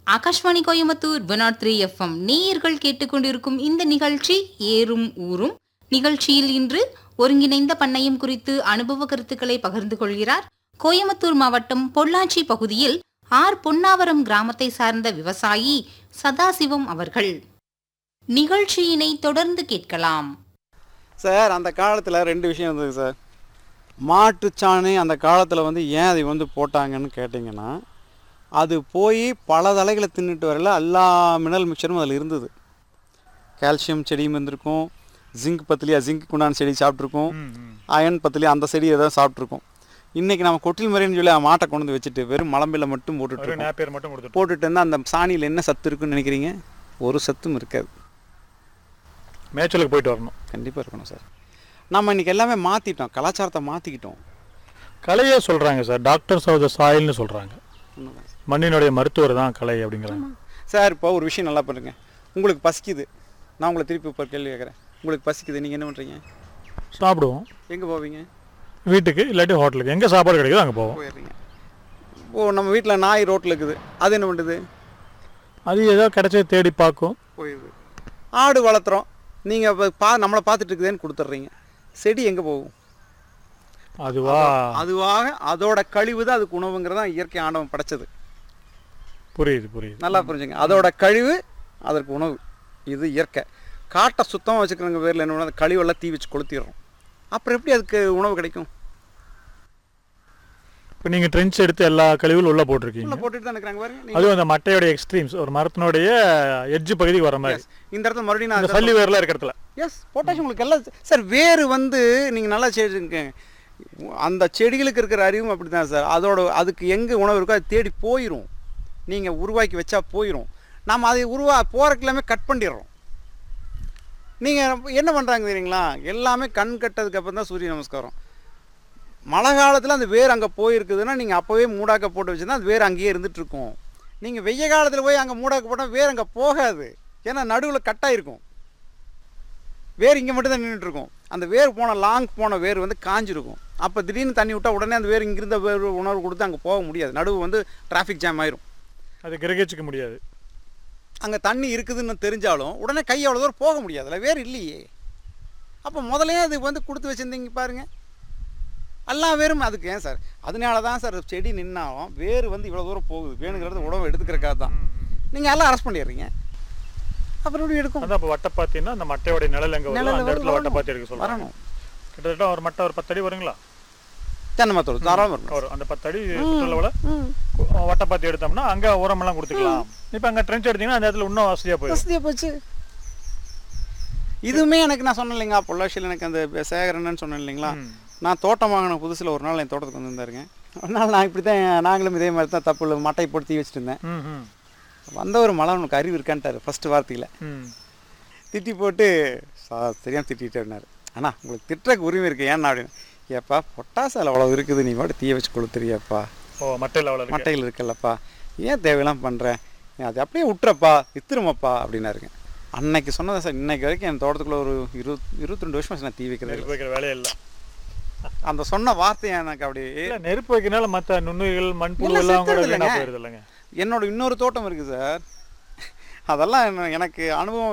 Akashvani Coimbatore one three FM நேயர்கள் கேட்டுக்கொண்டிருக்கும் இந்த நிகழ்ச்சி ஏறும் ஊரும் நிகழ்ச்சியில் இன்று ஒருங்கிணைந்த பண்ணையம் குறித்து அனுபவ கருத்துக்களை பகிர்ந்து கொள்கிறார் கோயம்புத்தூர் மாவட்டம் பொள்ளாச்சி பகுதியில் ஆர் பொன்னாவரம் கிராமத்தை சார்ந்த விவசாயி சதாசிவம் அவர்கள் நிகழ்ச்சியினை தொடர்ந்து கேட்கலாம் சார் அந்த காலத்தில் ரெண்டு விஷயம் இருந்தது சார் மாட்டுச்சாணி அந்த காலத்தில் வந்து ஏன் அதை வந்து போட்டாங்கன்னு கேட்டிங்கன்னா அது போய் பல தலைகளை தின்னுட்டு வரல எல்லா மினரல் மிக்சரும் அதில் இருந்தது கால்சியம் செடியும் இருந்திருக்கும் ஜிங்க் பத்திலியா ஜிங்க் குண்டான செடி சாப்பிட்ருக்கும் அயன் பத்திலியா அந்த செடி ஏதாவது சாப்பிட்ருக்கும் இன்றைக்கி நம்ம கொட்டில் மறைன்னு சொல்லி மாட்டை கொண்டு வந்து வச்சுட்டு வெறும் மலம்பில் மட்டும் போட்டுட்டு ஒரு இருக்கோம். நேப்பியர் மட்டும் கொடுத்துட்டு போட்டுட்டு இருந்தால் அந்த சாணியில் என்ன சத்து இருக்குன்னு நினைக்கிறீங்க ஒரு சத்தும் இருக்காது மேய்ச்சலுக்கு போயிட்டு வரணும் கண்டிப்பாக இருக்கணும் சார் நம்ம இன்றைக்கி எல்லாமே மாற்றிட்டோம் கலாச்சாரத்தை மாற்றிக்கிட்டோம் கலையே சொல்றாங்க சார் டாக்டர்ஸ் ஆஃப் த சாயில்னு சொல்றாங்க உண்மைதான் சார். மண்ணினுடைய மருத்துவர் தான் கலை அப்படிங்கிறாங்க சார் இப்போ ஒரு விஷயம் நல்லா பண்ணுங்க உங்களுக்கு பசிக்குது நான் உங்களை திருப்பி இப்போ ஒரு கேள்வி கேட்குறேன் உங்களுக்கு பசிக்குது நீங்கள் என்ன பண்ணுறீங்க சாப்பிடுவோம் எங்கே போவீங்க வீட்டுக்கு இல்லாட்டி ஹோட்டலுக்கு எங்கே சாப்பாடு கிடைக்குதோ அங்கே போவோம் போயிடுறீங்க ஓ நம்ம வீட்டில் நாய் ரோட்டில் இருக்குது அது என்ன பண்ணுது அது ஏதோ கிடைச்சது தேடி பார்க்கும் போயிடுது ஆடு வளர்த்துறோம் நீங்கள் இப்போ பா நம்மளை பார்த்துட்டு இருக்குதேன்னு கொடுத்துட்றீங்க செடி எங்கே போகும் அதுவா அதுவாக அதோட கழிவு தான் அதுக்கு உணவுங்கிறது தான் இயற்கை ஆண்டவன் படைச்சது புரியுது புரியுது நல்லா புரிஞ்சுங்க அதோட கழிவு அதற்கு உணவு இது இயற்கை காட்டை சுத்தமாக வச்சுக்கிறவங்க பேரில் என்ன பண்ணா, அந்த கழிவெல்லாம் தீ வச்சு கொளுத்திடுறோம் அப்புறம் எப்படி அதுக்கு உணவு கிடைக்கும் இப்போ நீங்கள் ட்ரென்ச் எடுத்து எல்லா கழிவுகளும் உள்ளே போட்டிருக்கீங்க உள்ள போட்டுட்டு தான் இருக்கிறாங்க பாருங்க நீங்க- அதுவும் அந்த மட்டையோட எக்ஸ்ட்ரீம்ஸ் ஒரு மரத்தினுடைய எட்ஜ் பகுதிக்கு வர மாதிரி Yes. இந்த இடத்துல மறுபடியும் இந்த நான் சல்லி வேர்லாம் இருக்கிற இடத்துல எஸ் பொட்டாசியம் உங்களுக்கு எல்லாம் சார் வேறு வந்து நீங்கள் நல்லா செடிங்க அந்த செடிகளுக்கு இருக்கிற அறிவும் அப்படி தான் சார் அதோட அதுக்கு எங்கே உணவு இருக்கோ அது தேடி போயிடும் நீங்கள் உருவாக்கி வச்சா போயிடும் நம்ம அதை உருவா போகிறக்கு எல்லாமே கட் பண்ணிடுறோம் நீங்கள் என்ன பண்ணுறாங்க தெரியுங்களா எல்லாமே கண் கட்டதுக்கு அப்புறம் தான் சூரிய நமஸ்காரம் மழை காலத்தில் அந்த வேர் அங்கே போயிருக்குதுன்னா நீங்கள் அப்போவே மூடாக்க போட்டு வச்சுருந்தா அது வேர் அங்கேயே இருந்துட்டு இருக்கும் நீங்கள் வெய்ய காலத்தில் போய் அங்கே மூடாக்க போட்டால் வேர் அங்கே போகாது ஏன்னா நடுவில் கட்டாயிருக்கும் வேர் இங்கே மட்டும் தான் நின்றுட்டு இருக்கும் அந்த வேர் போன லாங் போன வேர் வந்து காஞ்சிருக்கும் அப்போ திடீர்னு தண்ணி விட்டால் உடனே அந்த வேர் இங்கிருந்த வேர் உணர்வு கொடுத்து அங்கே போக முடியாது நடுவு வந்து டிராஃபிக் ஜாம் ஆயிரும் அது கிரகிச்சிக்க முடியாது அங்கே தண்ணி இருக்குதுன்னு தெரிஞ்சாலும் உடனே கை அவ்வளோ தூரம் போக முடியாதுல்ல வேர் இல்லையே அப்போ முதலே அது வந்து கொடுத்து வச்சுருந்தீங்க பாருங்க எல்லா வேரும் அதுக்கு ஏன் சார் அதனால தான் சார் செடி நின்னாலும் வேர் வந்து இவ்வளோ தூரம் போகுது வேணுங்கிறது உணவு எடுத்துக்கிறக்காக தான் நீங்கள் எல்லாம் அரெஸ்ட் பண்ணிடுறீங்க அப்புறம் எப்படி எடுக்கும் அதான் இப்போ வட்டப்பாத்தின்னா அந்த மட்டையோட நிழல் எங்கே வருதோ நிழல் அந்த இடத்துல வரணும். வட்டப்பாத்தி எடுக்க சொல்கிறாங்க வரணும் கிட்டத்தட்ட ஒரு மட்டை ஒரு பத்தடி வருங்களா தென்னை மரத்தோடு தாராளம் வரணும் ஒரு அந்த பத்தடி சுற்றளவில் வட்டப்பாத்தி எடுத்தோம்னா அங்கே உரமெல்லாம் கொடுத்துக்கலாம் இப்போ அங்கே ட்ரென்ச் எடுத்தீங்கன்னா அந்த இடத்துல இன்னும் வசதியாக போயிடும் வசதியாக போச்சு இதுவுமே எனக்கு நான் சொன்னேன் இல்லைங்களா பொள்ளாச்சியில் எனக்கு அந்த சேகரன்னு சொன்னேன் இல்லைங்களா ம். நான் தோட்டம் வாங்கின புதுசில் ஒரு நாள் என் தோட்டத்துக்கு வந்திருந்தாருங்க ஒரு நாள் நான் இப்படி தான் நாங்களும் இதே மாதிரி தான் தப்பு இல்லை மட்டை போட்டு தீ வச்சுட்டு இருந்தேன் ம் ம் வந்த ஒரு மலை உனக்கு அறிவு இருக்கான்ட்டாரு ஃபஸ்ட்டு வார்த்தையில் ம் திட்டி போட்டு சா- தெரியாம திட்டிட்டாருனாரு அண்ணா உங்களுக்கு திட்டுறக்கு உரிமை இருக்கு ஏன்னா அப்படின்னு ஏப்பா பொட்டாசால் அவ்வளோ இருக்குது நீ பாட்டு தீய வச்சு கொளுத்துறியாப்பா ஓ மட்டை லெவலில் இருக்கு மட்டைகள் இருக்குல்லப்பா ஏன் தேவையெல்லாம் பண்ணுறேன் நீ அதை அப்படியே விட்டுறப்பா வித்துருமப்பா அப்படின்னாருங்க அன்னைக்கு சொன்னதை சார் இன்னைக்கு வரைக்கும் என் தோட்டத்துக்குள்ள ஒரு இருபத் இருபத்தி ரெண்டு வருஷம் நான் தீ வைக்கிறது நெருப்பு வைக்கிற வேலையே இல்லை அந்த சொன்ன வார்த்தை எனக்கு அப்படி இல்லை நெருப்பு வைக்கிறனால மற்ற நுண்ணுயிர்கள் மண்புழு எல்லாம் எல்லாம் கூட செத்துடுது வீணாக இல்லைங்க. போயிருது இல்லைங்க என்னோட இன்னொரு தோட்டம் இருக்குது சார் அதெல்லாம் என்ன- எனக்கு அனுபவம்